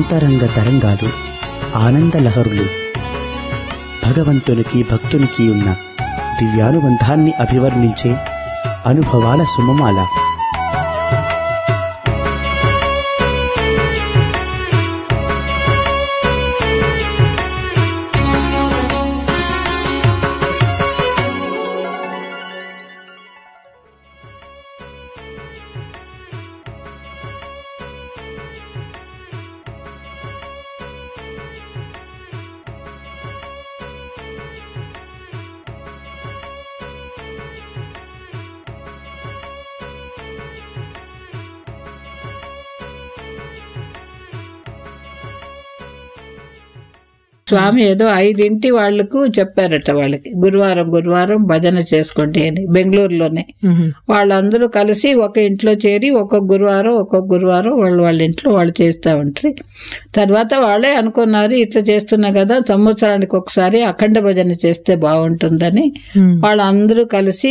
అంతరంగ తరంగాలు ఆనంద లహరులు భగవంతునికి భక్తునికి ఉన్న దివ్యానుబంధాన్ని అభివర్ణించే అనుభవాల సుమమాల స్వామి ఏదో ఐదింటి వాళ్లకు చెప్పారట వాళ్ళకి గురువారం గురువారం భజన చేసుకోండి అని బెంగళూరులోనే వాళ్ళందరూ కలిసి ఒక ఇంట్లో చేరి ఒక్కొక్క గురువారం ఒక్కొక్క గురువారం వాళ్ళు వాళ్ళ ఇంట్లో వాళ్ళు చేస్తూ ఉంటారు తర్వాత వాళ్ళే అనుకున్నారు ఇట్లా చేస్తున్నా కదా సంవత్సరానికి ఒకసారి అఖండ భజన చేస్తే బాగుంటుందని వాళ్ళందరూ కలిసి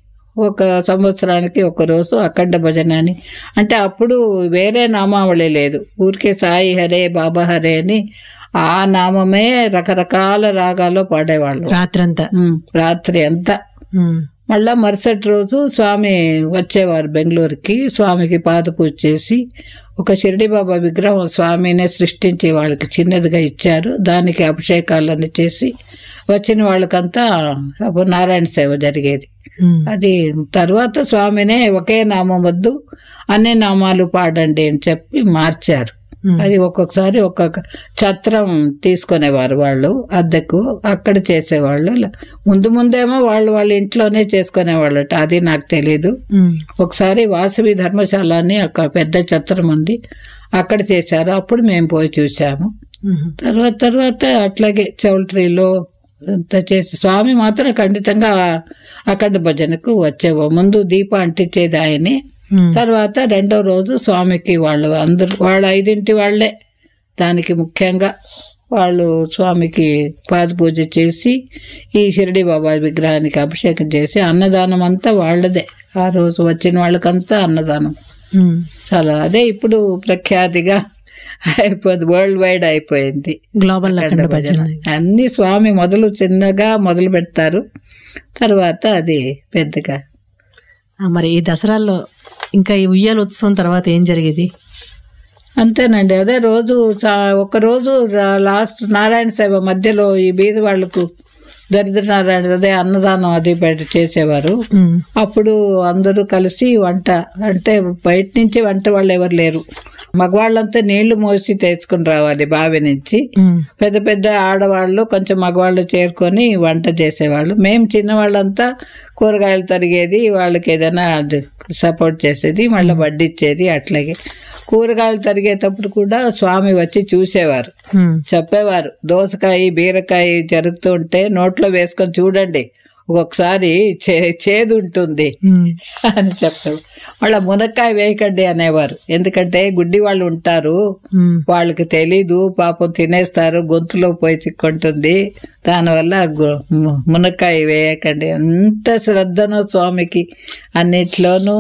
ఒక సంవత్సరానికి ఒక రోజు అఖండ భజన అని అంటే అప్పుడు వేరే నామావళి లేదు ఊరికే సాయి హరే బాబా హరే అని ఆ నామమే రకరకాల రాగాల్లో పాడేవాళ్ళు రాత్రంతా ఉమ్, రాత్రి అంతా ఉమ్. మళ్ళా మరుసటి రోజు స్వామి వచ్చేవారు బెంగళూరుకి స్వామికి పాద పూజ చేసి ఒక షిరిడి బాబా విగ్రహం స్వామినే సృష్టించి వాళ్ళకి చిన్నదిగా ఇచ్చారు దానికి అభిషేకాలన్నీ చేసి వచ్చిన వాళ్ళకంతా అప్పుడు నారాయణ సేవ జరిగేది ఉమ్. అది తర్వాత స్వామినే ఒకే నామం వద్దు అన్ని నామాలు పాడండి అని చెప్పి మార్చారు ఉమ్. అది ఒక్కొక్కసారి ఒక్కొక్క ఛత్రం తీసుకునేవారు వాళ్ళు అద్దెకు అక్కడ చేసేవాళ్ళు ముందు ముందేమో వాళ్ళు వాళ్ళ ఇంట్లోనే చేసుకునేవాళ్ళట అది నాకు తెలీదు ఉమ్. ఒకసారి వాసవి ధర్మశాల అని అక్కడ పెద్ద ఛత్రం ఉంది అక్కడ చేశారు అప్పుడు మేము పోయి చూసాము ఉమ్. తర్వాత తర్వాత అట్లాగే చౌల్ట్రీలో అంతా చేసి స్వామి మాత్రం ఖండితంగా అఖండ భజనకు వచ్చేవో ముందు దీప అంటించేది ఆయనే ఉమ్. తర్వాత రెండో రోజు స్వామికి వాళ్ళు అందరూ వాళ్ళ ఐదింటి వాళ్ళే దానికి ముఖ్యంగా వాళ్ళు స్వామికి పాద పూజ చేసి ఈ షిరిడి బాబా విగ్రహానికి అభిషేకం చేసి అన్నదానం అంతా వాళ్ళదే ఆ రోజు వచ్చిన వాళ్ళకంతా అన్నదానం ఉమ్. చాలా అదే ఇప్పుడు ప్రఖ్యాతిగా అయిపోయింది వరల్డ్ వైడ్ అయిపోయింది గ్లోబల్ అఖండ భజన అన్ని స్వామి మొదలు చిన్నగా మొదలు పెడతారు తర్వాత అది పెద్దగా ఆ, మరి ఈ దసరాల్లో ఇంకా ఈ ఉయ్యాల ఉత్సవం తర్వాత ఏం జరిగేది అంతేనండి అదే రోజు చా- ఒక రోజు రా- లాస్ట్ నారాయణ సేవ మధ్యలో ఈ బీద వాళ్లకు దరిద్ర నారాయణ అదే అన్నదానం అది పెట్టి చేసేవారు ఉమ్. అప్పుడు అందరూ కలిసి వంట అంటే బయట నుంచి వంట వాళ్ళు ఎవరు లేరు మగవాళ్ళంతా నీళ్లు మోసి తెచ్చుకుని రావాలి బావి నుంచి ఉమ్. పెద్ద పెద్ద ఆడవాళ్ళు కొంచెం మగవాళ్ళు చేరుకొని వంట చేసేవాళ్ళు మేము చిన్నవాళ్ళంతా కూరగాయలు తరిగేది వాళ్ళకి ఏదైనా సపోర్ట్ చేసేది మళ్ళీ వడ్డిచ్చేది అట్లాగే కూరగాయలు తరిగేటప్పుడు కూడా స్వామి వచ్చి చూసేవారు ఉమ్. చెప్పేవారు దోసకాయ బీరకాయ జరుగుతూ ఉంటే నోట్లో వేసుకొని చూడండి ఒక్కొక్కసారి చే చేదు ఉంటుంది ఉమ్. అని చెప్పారు వాళ్ళ మునక్కాయ వేయకండి అనేవారు ఎందుకంటే గుడ్డి వాళ్ళు ఉంటారు ఉమ్. వాళ్ళకి తెలీదు పాపం తినేస్తారు గొంతులో పోయి చిక్కుంటుంది దానివల్ల గు- ము- మునక్కాయ వేయకండి అంత శ్రద్ధను స్వామికి అన్నిట్లోనూ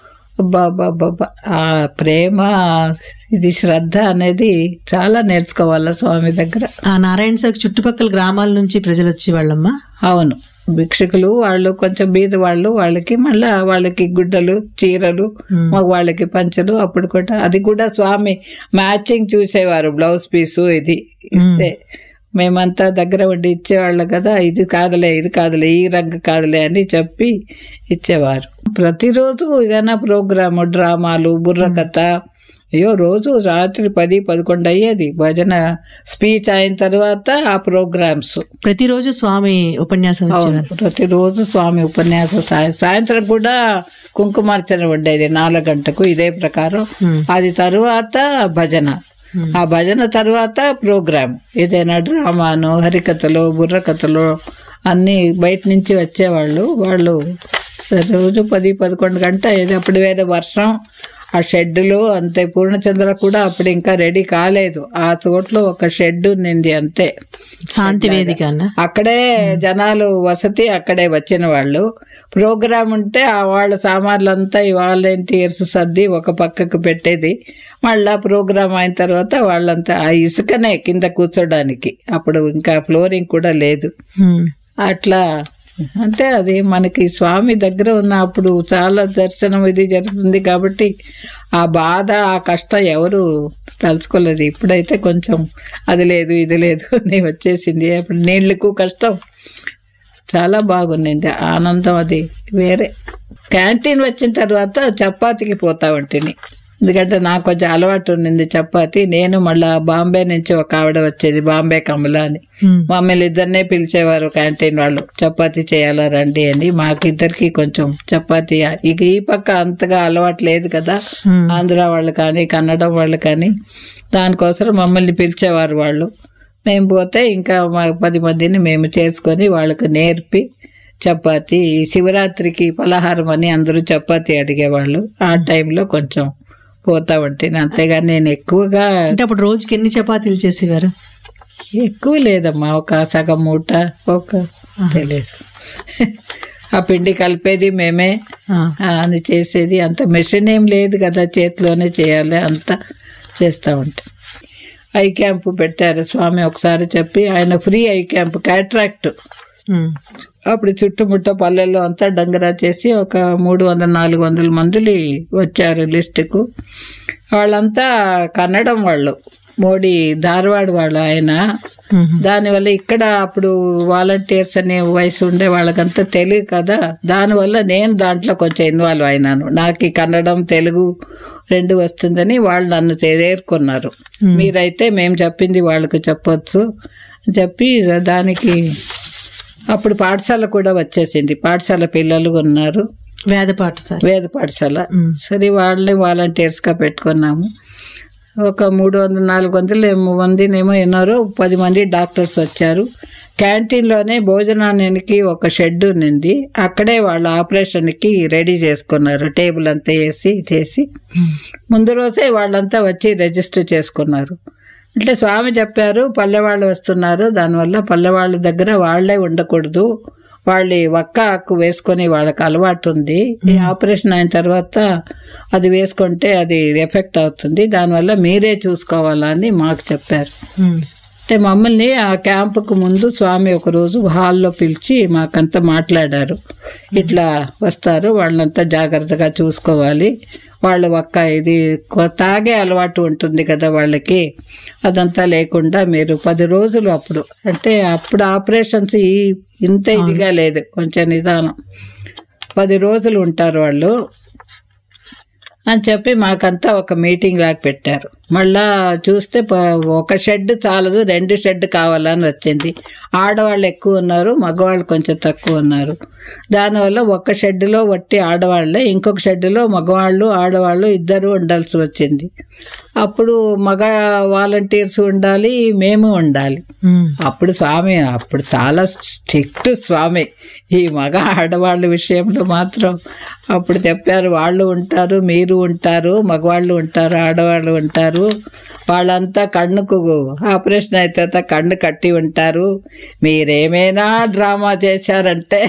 బాబా ఆ ప్రేమ ఇది శ్రద్ధ అనేది చాలా నేర్చుకోవాలా స్వామి దగ్గర ఆ నారాయణ సాగు చుట్టుపక్కల గ్రామాల నుంచి ప్రజలు వచ్చి వాళ్ళమ్మా అవును భిక్షకులు వాళ్ళు కొంచెం బీద వాళ్ళు వాళ్ళకి మళ్ళా వాళ్ళకి గుడ్డలు చీరలు మగ వాళ్ళకి పంచలు అప్పుడు కూడా అది కూడా స్వామి మ్యాచింగ్ చూసేవారు బ్లౌజ్ పీసు ఇది ఇస్తే మేమంతా దగ్గర ఉండి ఇచ్చేవాళ్ళం కదా ఇది కాదులే ఇది కాదులే ఈ రంగు కాదులే అని చెప్పి ఇచ్చేవారు ప్రతిరోజు ఏదైనా ప్రోగ్రాము డ్రామాలు బుర్రకథ అయ్యో రోజు రాత్రి పది పదకొండు అయ్యేది భజన స్పీచ్ అయిన తర్వాత ఆ ప్రోగ్రామ్స్ ప్రతిరోజు స్వామి ఉపన్యాసం అవును ఇచ్చేవారు ప్రతిరోజు స్వామి ఉపన్యాసం సాయ- సాయంత్రం కూడా కుంకుమార్చన ఉండేది నాలుగు గంటకు ఇదే ప్రకారం Hmm. అది తరువాత భజన ఆ భజన తర్వాత ప్రోగ్రామ్ ఏదైనా డ్రామాను హరికథలు బుర్రకథలు అన్ని బయట నుంచి వచ్చేవాళ్ళు వాళ్ళు రోజు పది పదకొండు గంట ఏది అప్పుడు వేరే వర్షం ఆ షెడ్డులో అంతే పూర్ణచంద్ర కూడా అప్పుడు ఇంకా రెడీ కాలేదు ఆ చోట్లో ఒక షెడ్ ఉన్నింది అంతే శాంతి వేదిక అన్న అక్కడే జనాలు వసతి అక్కడే వచ్చిన వాళ్ళు ప్రోగ్రామ్ ఉంటే ఆ వాళ్ళ సామాన్లంతా ఈ వాలంటీర్స్ సర్ది ఒక పక్కకు పెట్టేది మళ్ళా ప్రోగ్రామ్ అయిన తర్వాత వాళ్ళంతా ఆ ఇసుకనే కింద కూర్చోడానికి అప్పుడు ఇంకా ఫ్లోరింగ్ కూడా లేదు ఉమ్. అట్లా అంటే అది మనకి స్వామి దగ్గర ఉన్న అప్పుడు చాలా దర్శనం ఇది జరుగుతుంది కాబట్టి ఆ బాధ ఆ కష్టం ఎవరు తలుచుకోలేదు ఇప్పుడైతే కొంచెం అది లేదు ఇది లేదు అని వచ్చేసింది అప్పుడు నీళ్ళకు కష్టం చాలా బాగుండింది ఆనందం అది వేరే క్యాంటీన్ వచ్చిన తర్వాత చపాతీకి పోతా ఉంటిని ఎందుకంటే నాకు కొంచెం అలవాటు ఉండింది చపాతి నేను మళ్ళా బాంబే నుంచి ఒక ఆవిడ వచ్చేది బాంబే కమల అని ఉమ్. మమ్మల్ని ఇద్దరినే పిలిచేవారు క్యాంటీన్ వాళ్ళు చపాతీ చేయాలా రండి అని మాకిద్దరికి కొంచెం చపాతీ ఇక ఈ పక్క అంతగా అలవాటు లేదు కదా ఉమ్. ఆంధ్ర వాళ్ళు కానీ కన్నడం వాళ్ళు కానీ దానికోసం మమ్మల్ని పిలిచేవారు వాళ్ళు మేము పోతే ఇంకా మా పది మందిని మేము చేసుకొని వాళ్ళకు నేర్పి చపాతి శివరాత్రికి పలహారం అని అందరూ చపాతి అడిగేవాళ్ళు ఆ టైంలో కొంచెం పోతా ఉంటాను అంతేగాని నేను ఎక్కువగా అంటే అప్పుడు రోజుకి ఎన్ని చపాతీలు చేసేవారు ఎక్కువ లేదమ్మా ఒక సగం మూట ఒక తెలియదు ఆ పిండి కలిపేది మేమే ఆ. ఆ, అని చేసేది అంత మెషిన్ ఏం లేదు కదా చేతిలోనే చేయాలి అంతా చేస్తూ ఉంటాం ఐ క్యాంప్ పెట్టారు స్వామి ఒకసారి చెప్పి ఆయన free eye camp cataract um. అప్పుడు చుట్టుముట్ట పల్లెల్లో అంతా డంగరా చేసి ఒక మూడు వందల నాలుగు వందల మందిని వచ్చారు లిస్టుకు వాళ్ళంతా కన్నడం వాళ్ళు మోడీ ధార్వాడ్ వాళ్ళు ఆయన ఉమ్. దానివల్ల ఇక్కడ అప్పుడు వాలంటీర్స్ అనే వయసు ఉండే వాళ్ళకంతా తెలియదు కదా దానివల్ల నేను దాంట్లో కొంచెం ఇన్వాల్వ్ అయినాను నాకు ఈ కన్నడం తెలుగు రెండు వస్తుందని వాళ్ళు నన్ను చేరుకున్నారు మీరైతే మేము చెప్పింది వాళ్ళకి చెప్పొచ్చు అని చెప్పి దానికి అప్పుడు పాఠశాల కూడా వచ్చేసింది పాఠశాల పిల్లలు ఉన్నారు వేద పాఠశాల వేద పాఠశాల ఉమ్. సరే వాళ్ళని వాలంటీర్స్గా పెట్టుకున్నాము ఒక మూడు వందల నాలుగు వందలు ఏమో మందినేమో ఎన్నారో పది మంది డాక్టర్స్ వచ్చారు క్యాంటీన్లోనే భోజనానికి ఒక షెడ్ ఉన్నింది అక్కడే వాళ్ళ ఆపరేషన్కి రెడీ చేసుకున్నారు టేబుల్ అంతా వేసి చేసి ఉమ్. ముందు రోజే వాళ్ళంతా వచ్చి రిజిస్టర్ చేసుకున్నారు ఇట్లా స్వామి చెప్పారు పల్లెవాళ్ళు వస్తున్నారు దానివల్ల పల్లెవాళ్ళ దగ్గర వాళ్ళే ఉండకూడదు వాళ్ళు ఈ ఒక్క ఆకు వేసుకొని వాళ్ళకి అలవాటు ఉంది ఈ ఆపరేషన్ అయిన తర్వాత అది వేసుకుంటే అది ఎఫెక్ట్ అవుతుంది దానివల్ల మీరే చూసుకోవాలని మాకు చెప్పారు ఉమ్. అంటే మమ్మల్ని ఆ క్యాంపుకు ముందు స్వామి ఒకరోజు హాల్లో పిలిచి మాకంతా మాట్లాడారు ఇట్లా వస్తారు వాళ్ళంతా జాగ్రత్తగా చూసుకోవాలి వాళ్ళు ఒక్క ఇది కొ- తాగే అలవాటు ఉంటుంది కదా వాళ్ళకి అదంతా లేకుండా మీరు పది రోజులు అప్పుడు అంటే అప్పుడు ఆపరేషన్స్ ఈ ఇంత ఇదిగా లేదు కొంచెం నిదానం పది రోజులు ఉంటారు వాళ్ళు అని చెప్పి మాకంతా ఒక మీటింగ్ లాగా పెట్టారు మళ్ళా చూస్తే ప- ఒక షెడ్ చాలదు రెండు షెడ్ కావాలని వచ్చింది ఆడవాళ్ళు ఎక్కువ ఉన్నారు మగవాళ్ళు కొంచెం తక్కువ ఉన్నారు దానివల్ల ఒక షెడ్లో వట్టి ఆడవాళ్ళే ఇంకొక షెడ్లో మగవాళ్ళు ఆడవాళ్ళు ఇద్దరు ఉండాల్సి వచ్చింది అప్పుడు మగ వాలంటీర్స్ ఉండాలి మేము ఉండాలి ఉమ్. అప్పుడు స్వామి అప్పుడు చాలా స్ట్రిక్ట్ స్వామి ఈ మగ ఆడవాళ్ళ విషయంలో మాత్రం అప్పుడు చెప్పారు వాళ్ళు ఉంటారు మీరు ఉంటారు మగవాళ్ళు ఉంటారు ఆడవాళ్ళు ఉంటారు వాళ్ళంతా కన్నుకు ఆపరేషన్ అయిన తర్వాత కన్ను కట్టి ఉంటారు మీరేమైనా డ్రామా చేశారంటే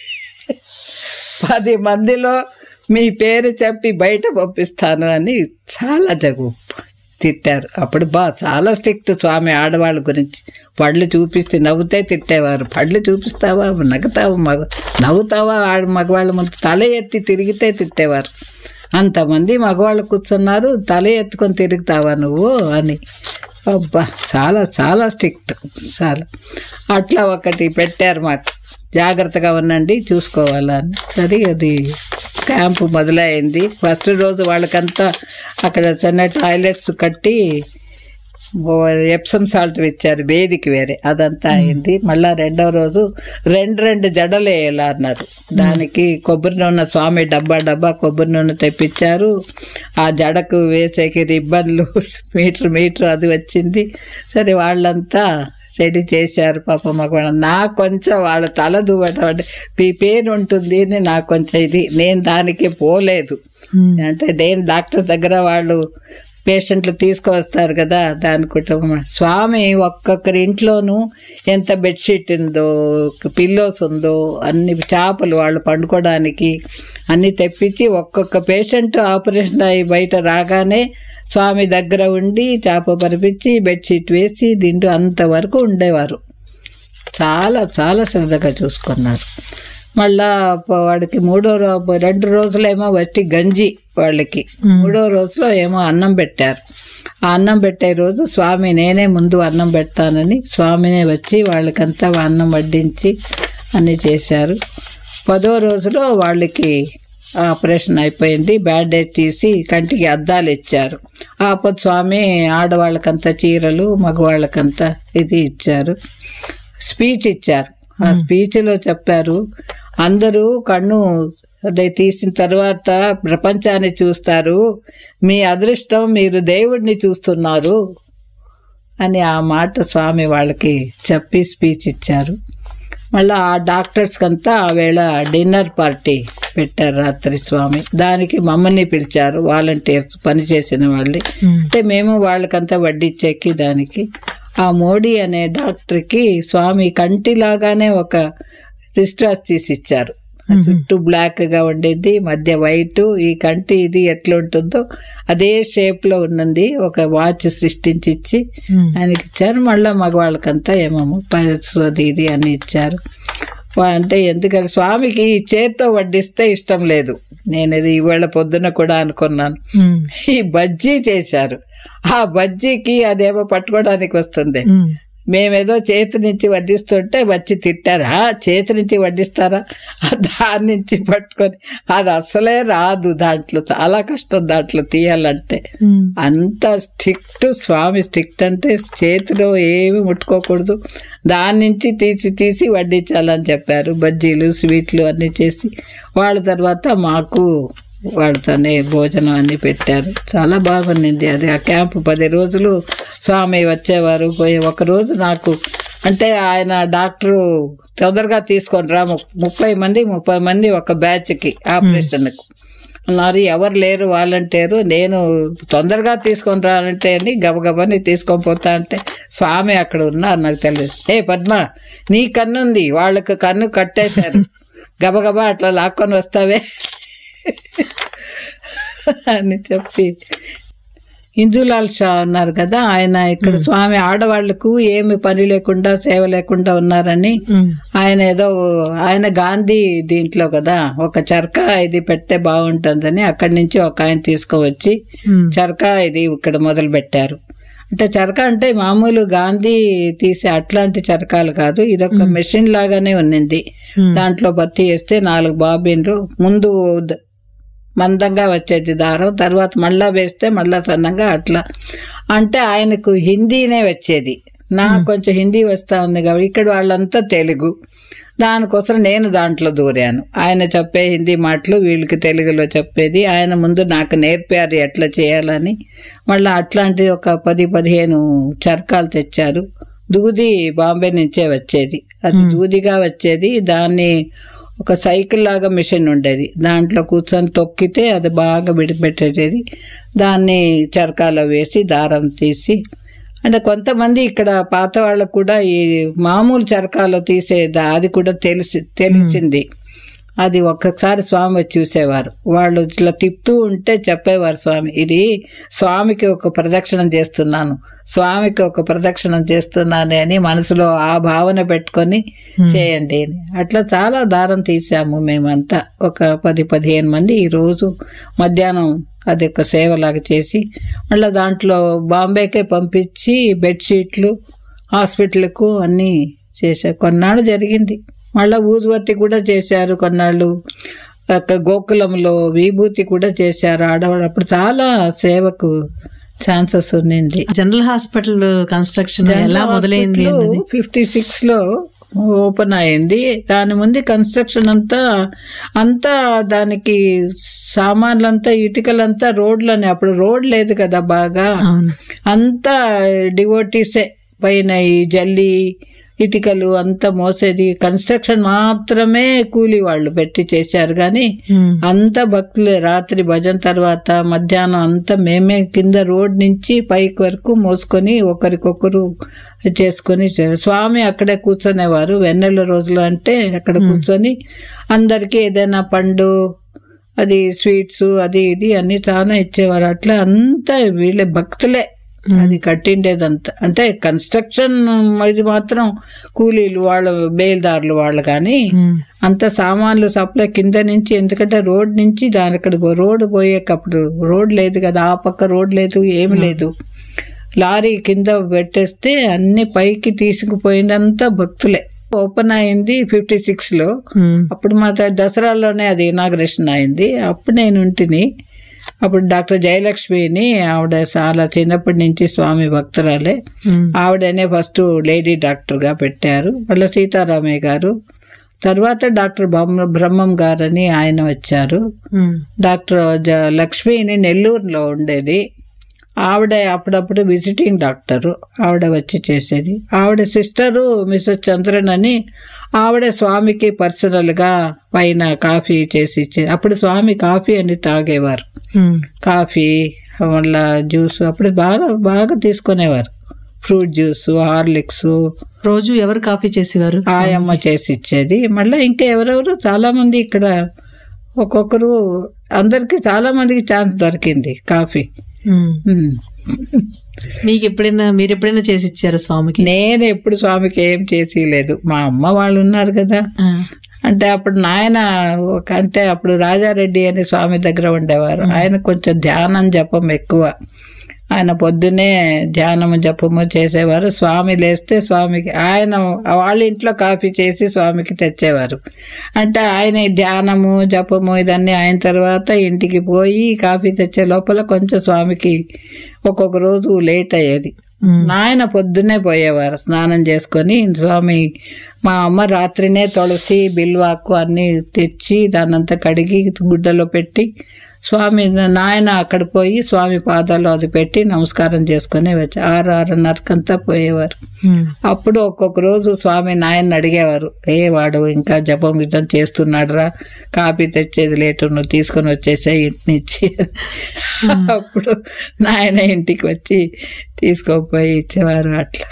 పది మందిలో మీ పేరు చెప్పి బయట పంపిస్తాను అని చాలా జగు తిట్టారు అప్పుడు బా చాలా స్ట్రిక్ట్ స్వామి ఆడవాళ్ళ గురించి పళ్ళు చూపిస్తే నవ్వుతే తిట్టేవారు పళ్ళు చూపిస్తావా నవ్వుతావా మగ నవ్వుతావా ఆడ మగవాళ్ళ ముందు తల ఎత్తి తిరిగితే తిట్టేవారు అంతమంది మగవాళ్ళు కూర్చున్నారు తల ఎత్తుకొని తిరుగుతావా నువ్వు అని అబ్బా చాలా చాలా స్ట్రిక్ట్ చాలా అట్లా ఒకటి పెట్టారు మాకు జాగ్రత్తగా ఉండండి చూసుకోవాలని సరే అది క్యాంపు మొదలైంది ఫస్ట్ రోజు వాళ్ళకంతా అక్కడ చిన్న టాయిలెట్స్ కట్టి ఎప్సమ్ సాల్ట్ ఇచ్చారు వేదికి వేరే అదంతా అయింది మళ్ళా రెండో రోజు రెండు రెండు జడలు వేయాలి అన్నారు దానికి కొబ్బరి నూనె స్వామి డబ్బా డబ్బా కొబ్బరి నూనె తెప్పించారు ఆ జడకు వేసేకి రిబ్బన్లు మీటర్ మీటర్ అది వచ్చింది సరే వాళ్ళంతా రెడీ చేశారు పాప మాకు నాకు కొంచెం వాళ్ళ తల దువ్వటం అంటే మీ పేరు ఉంటుంది అని నాకు కొంచెం ఇది నేను దానికి పోలేదు ఉమ్. అంటే నేను డాక్టర్ దగ్గర వాళ్ళు పేషెంట్లు తీసుకువస్తారు కదా దాని కుటుంబం స్వామి ఒక్కొక్కరి ఇంట్లోనూ ఎంత బెడ్షీట్ ఉందో పిల్లోస్ ఉందో అన్ని చేపలు వాళ్ళు పండుకోవడానికి అన్ని తెప్పించి ఒక్కొక్క పేషెంట్ ఆపరేషన్ అయి బయట రాగానే స్వామి దగ్గర ఉండి చేప పరిపించి బెడ్షీట్ వేసి దిండు అంతవరకు ఉండేవారు చాలా చాలా శ్రద్ధగా చూసుకున్నారు మళ్ళా ప- వాడికి మూడో రో రెండు రోజులేమో వట్టి గంజి వాళ్ళకి మూడో రోజులో ఏమో అన్నం పెట్టారు ఆ అన్నం పెట్టే రోజు స్వామి నేనే ముందు అన్నం పెడతానని స్వామినే వచ్చి వాళ్ళకంతా అన్నం వడ్డించి అన్ని చేశారు పదో రోజులో వాళ్ళకి ఆపరేషన్ అయిపోయింది బ్యాండేజ్ తీసి కంటికి అద్దాలు ఇచ్చారు ఆపద్ స్వామి ఆడవాళ్ళకంతా చీరలు మగవాళ్ళకంతా ఇది ఇచ్చారు స్పీచ్ ఇచ్చారు ఆ స్పీచ్లో చెప్పారు అందరూ కన్ను అదే తీసిన తర్వాత ప్రపంచాన్ని చూస్తారు మీ అదృష్టం మీరు దేవుడిని చూస్తున్నారు అని ఆ మాట స్వామి వాళ్ళకి చెప్పి స్పీచ్ ఇచ్చారు మళ్ళీ ఆ డాక్టర్స్కి అంతా ఆ వేళ డిన్నర్ పార్టీ పెట్టారు రాత్రి స్వామి దానికి మమ్మల్ని పిలిచారు వాలంటీర్స్ పనిచేసిన వాళ్ళని ఉమ్. అంటే మేము వాళ్ళకంతా వడ్డిచ్చేకి దానికి ఆ మోడీ అనే డాక్టర్కి స్వామి కంటిలాగానే ఒక రిస్ట్రాస్ తీసి ఇచ్చారు ఆ చుట్టూ బ్లాక్ గా ఉండేది మధ్య వైట్ ఈ కంటి ఇది ఎట్లా ఉంటుందో అదే షేప్ లో ఉన్నది ఒక వాచ్ సృష్టించి ఇచ్చి ఉమ్. ఆయనకి ఇచ్చారు మళ్ళీ మగవాళ్ళకంతా ఏమేమో పర్సు అది ఇది అని ఇచ్చారు వా- అంటే ఎందుకంటే స్వామికి ఈ చేత్తో వడ్డిస్తే ఇష్టం లేదు నేను ఇది ఇవాళ పొద్దున కూడా అనుకున్నాను ఉమ్. ఈ బజ్జీ చేశారు ఆ బజ్జీకి అదేమో పట్టుకోవడానికి వస్తుంది ఉమ్. మేమేదో చేతి నుంచి వడ్డిస్తుంటే వచ్చి తిట్టారా చేతి నుంచి వడ్డిస్తారా ఆ దాని నుంచి పట్టుకొని అది అసలే రాదు దాంట్లో చాలా కష్టం దాంట్లో తీయాలంటే ఉమ్. అంత స్ట్రిక్ట్ స్వామి స్ట్రిక్ట్ అంటే చేతిలో ఏమి ముట్టుకోకూడదు దాని నుంచి తీసి తీసి వడ్డించాలని చెప్పారు బజ్జీలు స్వీట్లు అన్నీ చేసి వాళ్ళ తర్వాత మాకు వాళ్ళతోనే భోజనం అన్ని పెట్టారు చాలా బాగుండింది అది ఆ క్యాంపు పది రోజులు స్వామి వచ్చేవారు పోయి ఒక రోజు నాకు అంటే ఆయన డాక్టరు తొందరగా తీసుకొని రా ము- ముప్పై మంది ముప్పై మంది ఒక బ్యాచ్కి ఆపరేషన్కు అన్నారు ఎవరు లేరు వాలంటీరు నేను తొందరగా తీసుకొని రానంటే అని గబగబని తీసుకొని పోతా అంటే స్వామి అక్కడ ఉన్నారు నాకు తెలియదు ఏ పద్మ నీ కన్ను ఉంది వాళ్ళకి కన్ను కట్టేశారు గబగబా అట్లా లాక్కొని వస్తావే అని చెప్పి ఇందులాల్ షా ఉన్నారు కదా ఆయన ఇక్కడ స్వామి ఆడవాళ్లకు ఏమి పని లేకుండా సేవ లేకుండా ఉన్నారని ఉమ్. ఆయన ఏదో ఆయన గాంధీ దీంట్లో కదా ఒక చరకా ఇది పెడితే బాగుంటుందని అక్కడి నుంచి ఒక ఆయన తీసుకువచ్చి ఉమ్. చరకా ఇది ఇక్కడ మొదలు పెట్టారు అంటే చరకా అంటే మామూలు గాంధీ తీసే అట్లాంటి చరకాలు కాదు ఇదొక మెషిన్ లాగానే ఉన్నింది Hmm. దాంట్లో బత్తి వేస్తే నాలుగు బాబిన్లు ముందు ద- మందంగా వచ్చేది దారం తర్వాత మళ్ళా వేస్తే మళ్ళా సన్నంగా అట్లా అంటే ఆయనకు హిందీనే వచ్చేది నాకు కొంచెం హిందీ వస్తా ఉంది కాబట్టి ఇక్కడ వాళ్ళంతా తెలుగు దానికోసం నేను దాంట్లో దూరాను ఆయన చెప్పే హిందీ మాటలు వీళ్ళకి తెలుగులో చెప్పేది ఆయన ముందు నాకు నేర్పారు ఎట్లా చేయాలని మళ్ళీ అట్లాంటి ఒక పది పదిహేను చరకాలు తెచ్చారు దూది బాంబే నుంచే వచ్చేది అది దూదిగా వచ్చేది దాన్ని ఒక సైకిల్ లాగా మిషన్ ఉండేది దాంట్లో కూర్చొని తొక్కితే అది బాగా విడిపెట్టేది దాన్ని చరకాలో వేసి దారం తీసి అంటే కొంతమంది ఇక్కడ పాత వాళ్ళకు కూడా ఈ మామూలు చరకాలు తీసే దా- అది కూడా తెలిసి తెలిసింది అది ఒక్కసారి స్వామి వచ్చి చూసేవారు వాళ్ళు ఇట్లా తిప్పుతూ ఉంటే చెప్పేవారు స్వామి ఇది స్వామికి ఒక ప్రదక్షిణం చేస్తున్నాను స్వామికి ఒక ప్రదక్షిణం చేస్తున్నాను అని మనసులో ఆ భావన పెట్టుకొని చేయండి అని అట్లా చాలా దారం తీసాము మేమంతా ఒక పది పదిహేను మంది ఈ రోజు మధ్యాహ్నం అది ఒక సేవలాగా చేసి మళ్ళీ దాంట్లో బాంబేకే పంపించి బెడ్షీట్లు హాస్పిటల్కు అన్నీ చేశారు కొన్నాళ్ళు జరిగింది మళ్ళీ ఊదువత్తి కూడా చేశారు కొన్నాళ్ళు అక్కడ గోకులంలో విభూతి కూడా చేశారు ఆడవాళ్ళు అప్పుడు చాలా సేవకు ఛాన్సెస్ ఉన్నింది జనరల్ హాస్పిటల్ కన్స్ట్రక్షన్ ఎలా మొదలైంది అన్నది ఫిఫ్టీ సిక్స్ లో ఓపెన్ అయింది దాని ముందు కన్స్ట్రక్షన్ అంతా అంతా దానికి సామాన్లంతా ఇటుకలంతా రోడ్లని అప్పుడు రోడ్ లేదు కదా బాగా అవును అంతా డివోటీసే పైన ఈ జల్లి ఇటుకలు అంతా మోసేది కన్స్ట్రక్షన్ మాత్రమే కూలి వాళ్ళు పెట్టి చేశారు కానీ ఉమ్, అంత భక్తులే రాత్రి భజన తర్వాత మధ్యాహ్నం అంతా మేమే కింద రోడ్ నుంచి పైకి వరకు మోసుకొని ఒకరికొకరు చేసుకొని చే- స్వామి అక్కడే కూర్చునేవారు వెన్నెల రోజులు అంటే అక్కడ కూర్చొని అందరికీ ఏదైనా పండు అది స్వీట్స్ అది ఇది అన్ని చాలా ఇచ్చేవారు అట్లా అంతా వీళ్ళే భక్తులే అది కట్టిండేదంతా అంటే కన్స్ట్రక్షన్ ఇది మాత్రం కూలీలు వాళ్ళ బేల్దారులు వాళ్ళు కానీ ఉమ్, అంత సామాన్లు సప్లై కింద నుంచి ఎందుకంటే రోడ్ నుంచి దాని అక్కడ రోడ్ పోయేకప్పుడు రోడ్ లేదు కదా ఆ పక్క రోడ్ లేదు ఏమి లేదు లారీ కింద పెట్టేస్తే అన్ని పైకి తీసుకుపోయిందంతా భక్తులే ఓపెన్ అయింది ఫిఫ్టీ సిక్స్ లో ఉమ్, అప్పుడు మా త- దసరాలోనే అది ఇనాగ్రేషన్ అయింది అప్పుడు నేను ఉంటిని అప్పుడు డాక్టర్ జయలక్ష్మిని ఆవిడ చాలా చిన్నప్పటి నుంచి స్వామి భక్తురాలే ఉమ్, ఆవిడనే ఫస్ట్ లేడీ డాక్టర్గా పెట్టారు మళ్ళీ సీతారామయ్య గారు తర్వాత డాక్టర్ బ్రహ్మ బ్రహ్మం గారని ఆయన వచ్చారు ఉమ్, డాక్టర్ జ లక్ష్మిని నెల్లూరులో ఉండేది ఆవిడ అప్పుడప్పుడు విజిటింగ్ డాక్టరు ఆవిడ వచ్చి చేసేది ఆవిడ సిస్టరు మిస్సెస్ చంద్రన్ అని ఆవిడ స్వామికి పర్సనల్గా పైన కాఫీ చేసి ఇచ్చేది అప్పుడు స్వామి కాఫీ అని తాగేవారు ఉమ్, కాఫీ మళ్ళా జ్యూస్ అప్పుడు బాగా బాగా తీసుకునేవారు ఫ్రూట్ జ్యూస్ హార్లిక్స్ రోజు ఎవరు కాఫీ చేసేవారు ఆయమ్మ చేసి ఇచ్చేది మళ్ళీ ఇంకా ఎవరెవరు చాలా మంది ఇక్కడ ఒక్కొక్కరు అందరికి చాలా మందికి ఛాన్స్ దొరికింది కాఫీ ఉమ్, ఉమ్. మీకు ఎప్పుడైనా మీరు ఎప్పుడైనా చేసి ఇచ్చారా స్వామికి నేను ఎప్పుడు స్వామికి ఏం చేసి లేదు మా అమ్మ వాళ్ళు ఉన్నారు కదా ఆ, అంటే అప్పుడు నాయన ఒక అంటే అప్పుడు రాజారెడ్డి అని స్వామి దగ్గర ఉండేవారు ఆయన కొంచెం ధ్యానం జపం ఎక్కువ ఆయన పొద్దునే ధ్యానము జపము చేసేవారు స్వామి లేస్తే స్వామికి ఆయన వాళ్ళ ఇంట్లో కాఫీ చేసి స్వామికి తెచ్చేవారు అంటే ఆయన ఈ ధ్యానము జపము ఇదన్నీ అయిన తర్వాత ఇంటికి పోయి కాఫీ తెచ్చే లోపల కొంచెం స్వామికి ఒక్కొక్క రోజు లేట్ అయ్యేది ఉమ్, నాయన పొద్దున్నే పోయేవారు స్నానం చేసుకొని స్వామి మా అమ్మ రాత్రినే తులసి బిల్వాకు అన్ని తెచ్చి దాన్నంతా కడిగి గుడ్డలో పెట్టి స్వామి నాయన అక్కడ పోయి స్వామి పాదాలు అది పెట్టి నమస్కారం చేసుకొని వచ్చి ఆరు ఆరున్నరకంతా పోయేవారు ఉమ్, అప్పుడు ఒక్కొక్క రోజు స్వామి నాయన్ని అడిగేవారు ఏ వాడు ఇంకా జపం గిజం చేస్తున్నాడురా కాపీ తెచ్చేది లేటు నువ్వు తీసుకొని వచ్చేసే ఇంటి నుంచి అప్పుడు నాయన ఇంటికి వచ్చి తీసుకోపోయి ఇచ్చేవారు అట్లా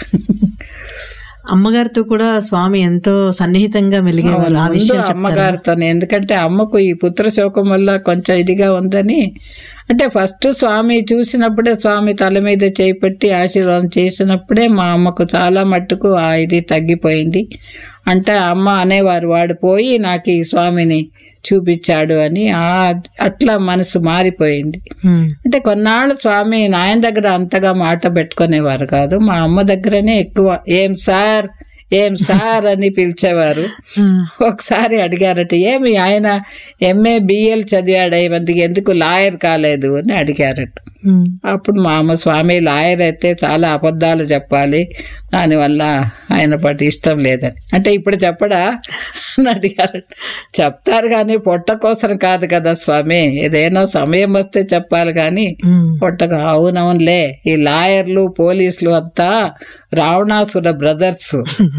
అమ్మగారితో కూడా స్వామి ఎంతో సన్నిహితంగా మెలిగేవారు ఆ ముందు విషయం చెప్తారా అమ్మగారితో ఎందుకంటే అమ్మకు ఈ పుత్ర శోకం వల్ల కొంచెం ఇదిగా ఉందని అంటే ఫస్ట్ స్వామి చూసినప్పుడే స్వామి తల మీద చేపెట్టి ఆశీర్వాదం చేసినప్పుడే మా అమ్మకు చాలా మట్టుకు ఆ ఇది తగ్గిపోయింది అంటే అమ్మ అనేవారు వాడు పోయి నాకు ఈ స్వామిని చూపించాడు అని ఆ అట్లా మనసు మారిపోయింది ఉమ్, అంటే కొన్నాళ్ళు స్వామి నాయన దగ్గర అంతగా మాట పెట్టుకునేవారు కాదు మా అమ్మ దగ్గరనే ఎక్కువ ఏం సార్ ఏం సార్ అని పిలిచేవారు ఉమ్, ఒకసారి అడిగారట ఏమి ఆయన ఎంఏ బిఎల్ చదివాడు మందికి ఎందుకు లాయర్ కాలేదు అని అడిగారట ఉమ్, అప్పుడు మా అమ్మ స్వామి లాయర్ అయితే చాలా అబద్ధాలు చెప్పాలి దానివల్ల ఆయన పట్ల ఇష్టం లేదని అంటే ఇప్పుడు చెప్పడా అని అడిగారు చెప్తారు కానీ పొట్ట కోసం కాదు కదా స్వామి ఏదైనా సమయం వస్తే చెప్పాలి కానీ ఉమ్, పొట్టగా అవునవునులే ఈ లాయర్లు పోలీసులు అంతా రావణాసుర బ్రదర్స్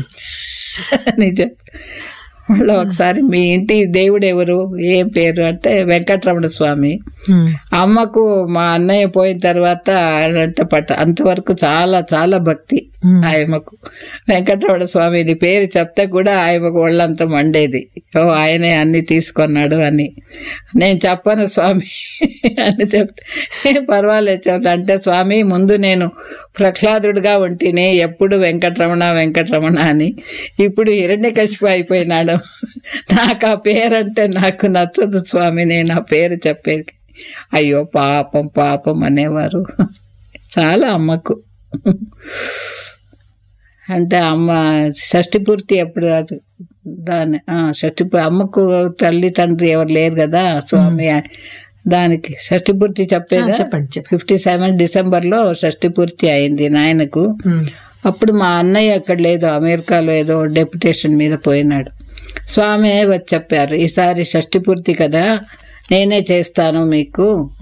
అని చెప్పి మళ్ళీ ఒకసారి మీ ఇంటి దేవుడు ఎవరు ఏం పేరు అంటే వెంకటరమణ స్వామి ఉమ్, అమ్మకు మా అన్నయ్య పోయిన తర్వాత అంటే పట్ట అంతవరకు చాలా చాలా భక్తి ఉమ్, ఆయమ్మకు వెంకటరమణ స్వామి నీ పేరు చెప్తే కూడా ఆయమ్మకు ఒళ్ళంతా మండేది ఓ ఆయనే అన్ని తీసుకున్నాడు అని నేను చెప్పను స్వామి అని చెప్తే "ఏం పర్వాలేదు చెప్పు అంటే స్వామి ముందు నేను ప్రహ్లాదుడిగా ఉంటేనే ఎప్పుడు వెంకటరమణ వెంకటరమణ అని ఇప్పుడు హిరణ్యకశిపు అయిపోయినాడు నాకు ఆ పేరంటే నాకు నచ్చదు స్వామి నేను ఆ పేరు చెప్పేది అయ్యో పాపం పాపం అనేవారు చాలా అమ్మకు అంటే అమ్మ షష్టి పూర్తి ఎప్పుడు అది దాని ఆ, షష్టి పూ- అమ్మకు తల్లి తండ్రి ఎవరు లేరు కదా స్వామి దానికి షష్టి పూర్తి చెప్పేదా చెప్పండి చెప్పండి ఫిఫ్టీ సెవెన్ డిసెంబర్లో షష్టి పూర్తి అయింది నాయనకు ఉమ్, అప్పుడు మా అన్నయ్య అక్కడ లేదు అమెరికాలో ఏదో డెప్యుటేషన్ మీద పోయినాడు స్వామి వచ్చి చెప్పారు ఈసారి షష్టి పూర్తి కదా నేనే చేస్తాను మీకు ఉమ్,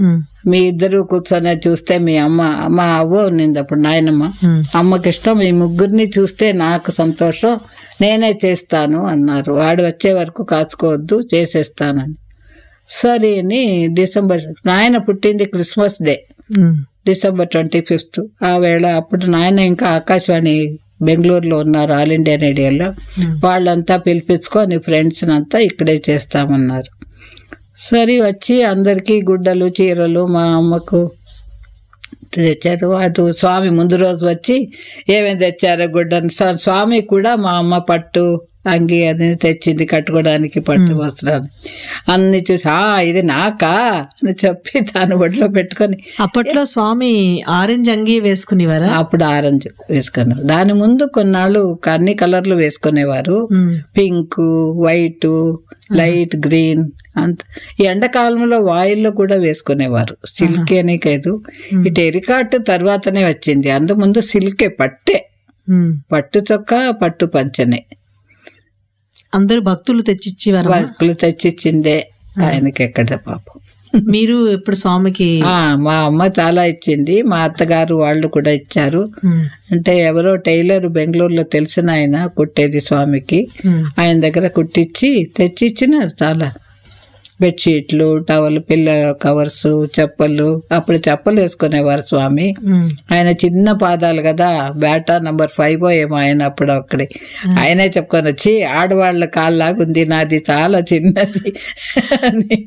మీ ఇద్దరు కూర్చొని చూస్తే మీ అమ్మ అమ్మ అవ్వ ఉన్నింది అప్పుడు నాయనమ్మ ఉమ్, అమ్మకి ఇష్టం మీ ముగ్గురిని చూస్తే నాకు సంతోషం నేనే చేస్తాను అన్నారు వాడు వచ్చే వరకు కాచుకోవద్దు చేసేస్తానని సరే అని డిసెంబర్ నాయన పుట్టింది Christmas day um, December twenty fifth ఆ వేళ అప్పుడు నాయన ఇంకా ఆకాశవాణి బెంగళూరులో ఉన్నారు ఆల్ ఇండియా రేడియోలో వాళ్ళంతా పిలిపించుకొని ఫ్రెండ్స్ అంతా ఇక్కడే చేస్తామన్నారు సరే వచ్చి అందరికీ గుడ్డలు చీరలు మా అమ్మకు తెచ్చారు అటు స్వామి ముందు రోజు వచ్చి ఏమేమి తెచ్చారో గుడ్డను స్వా- స్వామి కూడా మా అమ్మ పట్టు అంగి అది తెచ్చింది కట్టుకోవడానికి పట్టు వస్త్రాన్ని అన్ని చూసి ఆ ఇది నాకా అని చెప్పి తాను ఒడిలో పెట్టుకొని అప్పట్లో స్వామి ఆరెంజ్ అంగి వేసుకునేవారా అప్పుడు ఆరెంజ్ వేసుకున్నారు దాని ముందు కొన్నాళ్ళు అన్ని కలర్లు వేసుకునేవారు um, pink white light green అంత ఈ ఎండాకాలంలో వాయిల్లో కూడా వేసుకునేవారు సిల్క్ అని కాదు ఈ టెరికాట్ తర్వాతనే వచ్చింది అందు ముందు సిల్కే పట్టే ఉమ్. పట్టు చొక్కా పట్టు పంచనే అందరూ భక్తులు తెచ్చిచ్చేవారు వర్కులు తెచ్చిచ్చిందే ఆయనకి ఎక్కడ పాపం మీరు ఇప్పుడు స్వామికి ఆ, మా అమ్మ చాలా ఇచ్చింది మా అత్తగారు వాళ్ళు కూడా ఇచ్చారు ఉమ్, అంటే ఎవరో టైలర్ బెంగళూరులో తెలిసిన ఆయన కుట్టేది స్వామికి ఉమ్, ఆయన దగ్గర కుట్టించి తెచ్చి ఇచ్చినారు చాలా బెడ్షీట్లు టవల్ పిల్ల కవర్స్ చెప్పలు అప్పుడు చెప్పలు వేసుకునేవారు స్వామి ఉమ్, ఆయన చిన్న పాదాలు కదా బేటా నంబర్ ఫైవ్ ఏమో ఆయన అప్పుడు అక్కడే ఆయనే చెప్పుకొని వచ్చి ఆడవాళ్ళ కాళ్ళలాగా ఉంది నాది చాలా చిన్నది అని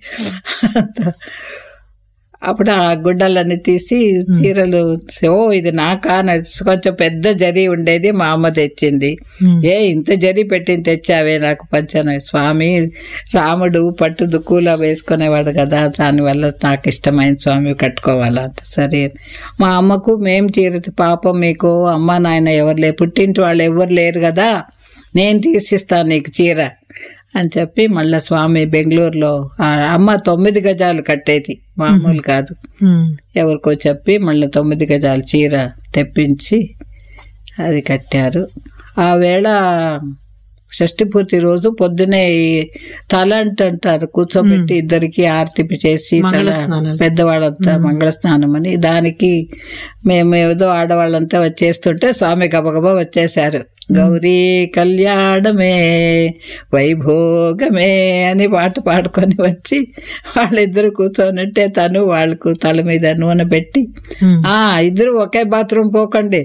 అప్పుడు ఆ గుడ్డలన్నీ తీసి చీరలు ఓ ఇది నాకా అని కొంచెం పెద్ద జరి ఉండేది మా అమ్మ తెచ్చింది ఉమ్, ఏ ఇంత జరి పెట్టింది తెచ్చావే నాకు పంచన స్వామి రాముడు పట్టు దుక్కులా వేసుకునేవాడు కదా దానివల్ల నాకు ఇష్టమైన స్వామి కట్టుకోవాలంట సరే మా అమ్మకు మేం చీర పాపం మీకు అమ్మ నాయన ఎవరు లేరు పుట్టింటి వాళ్ళు ఎవరు లేరు కదా నేను తీసిస్తాను నీకు చీర అని చెప్పి మళ్ళా స్వామి బెంగళూరులో ఆ అమ్మ తొమ్మిది గజాలు కట్టేది మామూలు కాదు ఉమ్, ఎవరికో చెప్పి మళ్ళీ తొమ్మిది గజాల చీర తెప్పించి అది కట్టారు ఆ వేళ షష్ఠి పూర్తి రోజు పొద్దునే ఈ తలంట అంటారు కూర్చోబెట్టి ఇద్దరికి ఆర్తిపి చేసి తల- మంగళ స్నానాలు. పెద్దవాళ్ళంతా మంగళ స్నానం అని దానికి మేము ఏదో ఆడవాళ్ళంతా వచ్చేస్తుంటే స్వామి గబగబా వచ్చేసారు గౌరీ కళ్యాణమే వైభోగమే అని పాట పాడుకొని వచ్చి వాళ్ళిద్దరు కూర్చోనంటే తను వాళ్ళకు తల మీద నూనె పెట్టి ఉమ్, ఆ ఇద్దరు ఒకే బాత్రూమ్ పోకండి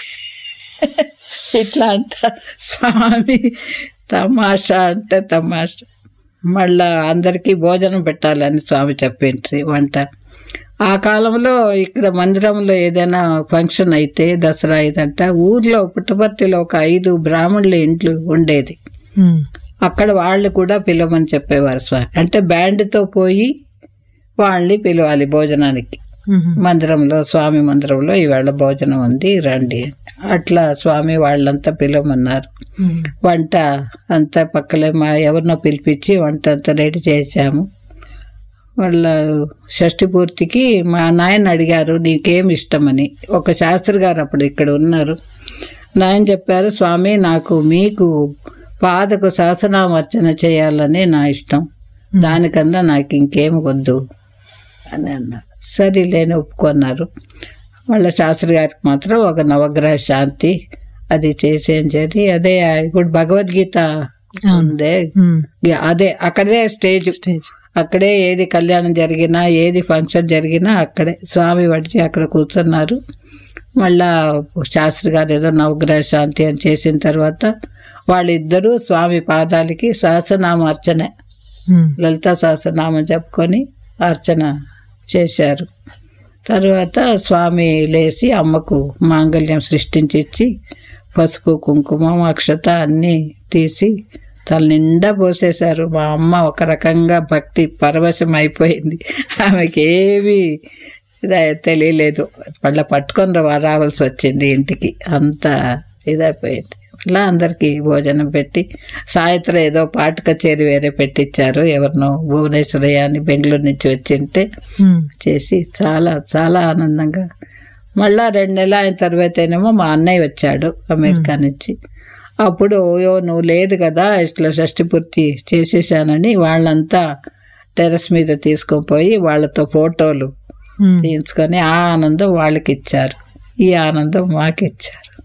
ఇట్లా అంట స్వామి తమాషా అంటే తమాషా మళ్ళా అందరికీ భోజనం పెట్టాలని స్వామి చెప్పిండ్రి వంట ఆ కాలంలో ఇక్కడ మందిరంలో ఏదైనా ఫంక్షన్ అయితే దసరా ఇదంట ఊర్లో పుట్టపర్తిలో ఒక ఐదు బ్రాహ్మణుల ఇంట్లు ఉండేది ఉమ్, అక్కడ వాళ్ళు కూడా పిలవమని చెప్పేవారు స్వామి అంటే బ్యాండ్తో పోయి వాళ్ళని పిలవాలి భోజనానికి ఉమ్, మందిరంలో స్వామి మందిరంలో ఈవేళ భోజనం ఉంది రండి అట్లా స్వామి వాళ్ళంతా పిలవమన్నారు ఉమ్, వంట అంతా పక్కలే మా ఎవరినో పిలిపించి వంట అంతా రెడీ చేశాము వాళ్ళ షష్ఠి పూర్తికి మా నాయన అడిగారు నీకేం ఇష్టమని ఒక శాస్త్రి గారు అప్పుడు ఇక్కడ ఉన్నారు నాయన చెప్పారు స్వామి నాకు మీకు పాదకు శాసనామర్చన చేయాలని నా ఇష్టం దానికన్నా నాకు ఇంకేం వద్దు అని అన్నారు సరేలేని ఒప్పుకున్నారు వాళ్ళ శాస్త్రి గారికి మాత్రం ఒక నవగ్రహ శాంతి అది చేసేం చేరి అదే ఇప్పుడు భగవద్గీత ఉందే ఉమ్, అదే అక్కడే స్టేజ్ స్టేజ్ అక్కడే ఏది కళ్యాణం జరిగినా ఏది ఫంక్షన్ జరిగినా అక్కడే స్వామి వచ్చి అక్కడ కూర్చున్నారు మళ్ళా శాస్త్రి గారు ఏదో నవగ్రహ శాంతి అని చేసిన తర్వాత వాళ్ళిద్దరూ స్వామి పాదాలకి సహస్రనామ అర్చన ఉమ్, లలితా సహస్రనామం చెప్పుకొని అర్చన చేశారు తర్వాత స్వామి లేచి అమ్మకు మాంగళ్యం సృష్టించి ఇచ్చి పసుపు కుంకుమ అక్షత అన్నీ తీసి తల నిండా పోసేశారు మా అమ్మ ఒక రకంగా భక్తి పరవశం అయిపోయింది ఆమెకి ఏమీ ఇదే తెలియలేదు మళ్ళీ పట్టుకొని రా- రావాల్సి వచ్చింది ఇంటికి అంత ఇదైపోయింది అట్లా అందరికీ భోజనం పెట్టి సాయంత్రం ఏదో పాట కచేరి వేరే పెట్టించారు ఎవరినో భువనేశ్వరయ్య అని బెంగళూరు నుంచి వచ్చింటే ఉమ్, చేసి చాలా చాలా ఆనందంగా మళ్ళా రెండు నెలల అయిన తర్వాతనేమో మా అన్నయ్య వచ్చాడు అమెరికా నుంచి అప్పుడు ఓయో నువ్వు లేదు కదా ఇట్లా షష్టి పూర్తి చేసేసానని వాళ్ళంతా టెర్రస్ మీద తీసుకొని పోయి వాళ్ళతో ఫోటోలు ఉమ్. తీయించుకొని ఆ ఆనందం వాళ్ళకి ఇచ్చారు ఈ ఆనందం మాకు ఇచ్చారు